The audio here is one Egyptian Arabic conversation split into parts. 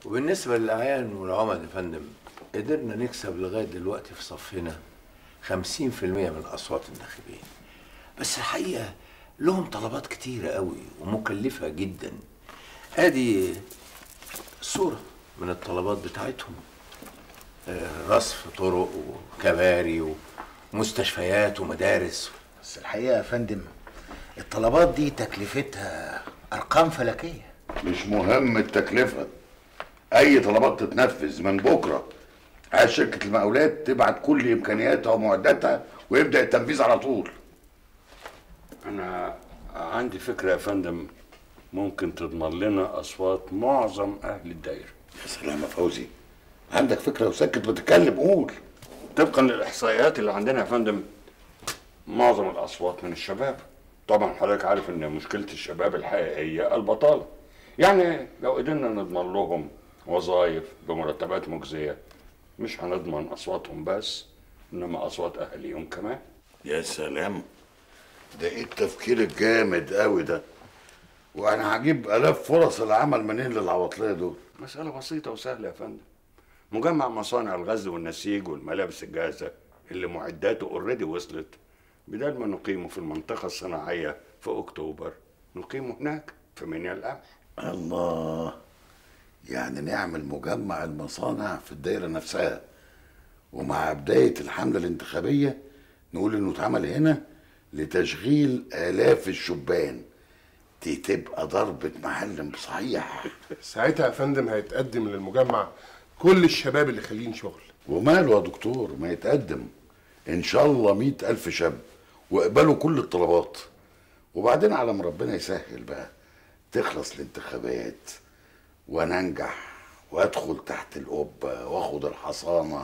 وبالنسبة للأعيان والعمد يا فندم قدرنا نكسب لغاية دلوقتي في صفنا 50% من أصوات الناخبين بس الحقيقة لهم طلبات كتيرة قوي ومكلفة جدا ادي صورة من الطلبات بتاعتهم آه، رصف طرق وكباري ومستشفيات ومدارس بس الحقيقه يا فندم الطلبات دي تكلفتها ارقام فلكيه مش مهم التكلفة أي طلبات تتنفذ من بكرة عايز شركة المقاولات تبعت كل إمكانياتها ومعداتها ويبدأ التنفيذ على طول أنا عندي فكرة يا فندم ممكن تضمن لنا أصوات معظم أهل الدايرة يا سلام يا فوزي عندك فكرة وسكت بتتكلم قول طبقا للإحصائيات اللي عندنا يا فندم معظم الأصوات من الشباب طبعا حضرتك عارف إن مشكلة الشباب الحقيقية البطالة يعني لو قدرنا نضمن لهم وظائف بمرتبات مجزية مش هنضمن أصواتهم بس إنما أصوات أهاليهم كمان يا سلام ده ايه التفكير الجامد قوي ده وانا هجيب الاف فرص العمل منين للعواطليه دول مسألة بسيطة وسهلة يا فندم مجمع مصانع الغزل والنسيج والملابس الجاهزة اللي معداته اوريدي وصلت بدل ما نقيمه في المنطقة الصناعية في أكتوبر نقيمه هناك في منيا القمح الله يعني نعمل مجمع المصانع في الدايرة نفسها ومع بداية الحملة الانتخابية نقول انه اتعمل هنا لتشغيل آلاف الشبان دي تبقى ضربة معلم صحيح ساعتها يا فندم هيتقدم للمجمع كل الشباب اللي خاليين شغل وماله يا دكتور ما يتقدم ان شاء الله مئة ألف شاب واقبلوا كل الطلبات وبعدين على ما ربنا يسهل بقى تخلص الانتخابات وانا انجح وادخل تحت القبة واخد الحصانة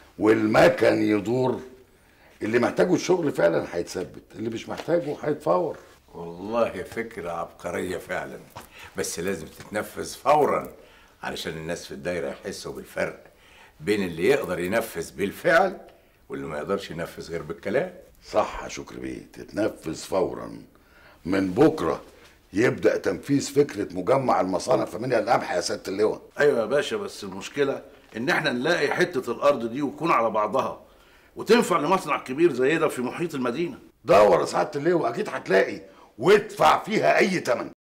والمكن يدور اللي محتاجه الشغل فعلا هيتثبت اللي مش محتاجه هيتفور والله فكرة عبقرية فعلا بس لازم تتنفذ فورا علشان الناس في الدايرة يحسوا بالفرق بين اللي يقدر ينفذ بالفعل واللي ما يقدرش ينفذ غير بالكلام صح يا شكري بيه تتنفذ فورا من بكرة يبدأ تنفيذ فكرة مجمع المصانع في منيا القمح يا سيادة اللواء ايوه يا باشا بس المشكله ان احنا نلاقي حته الارض دي وتكون على بعضها وتنفع لمصنع كبير زي ده في محيط المدينه دور يا سعادة اللواء أكيد هتلاقي وادفع فيها أي تمن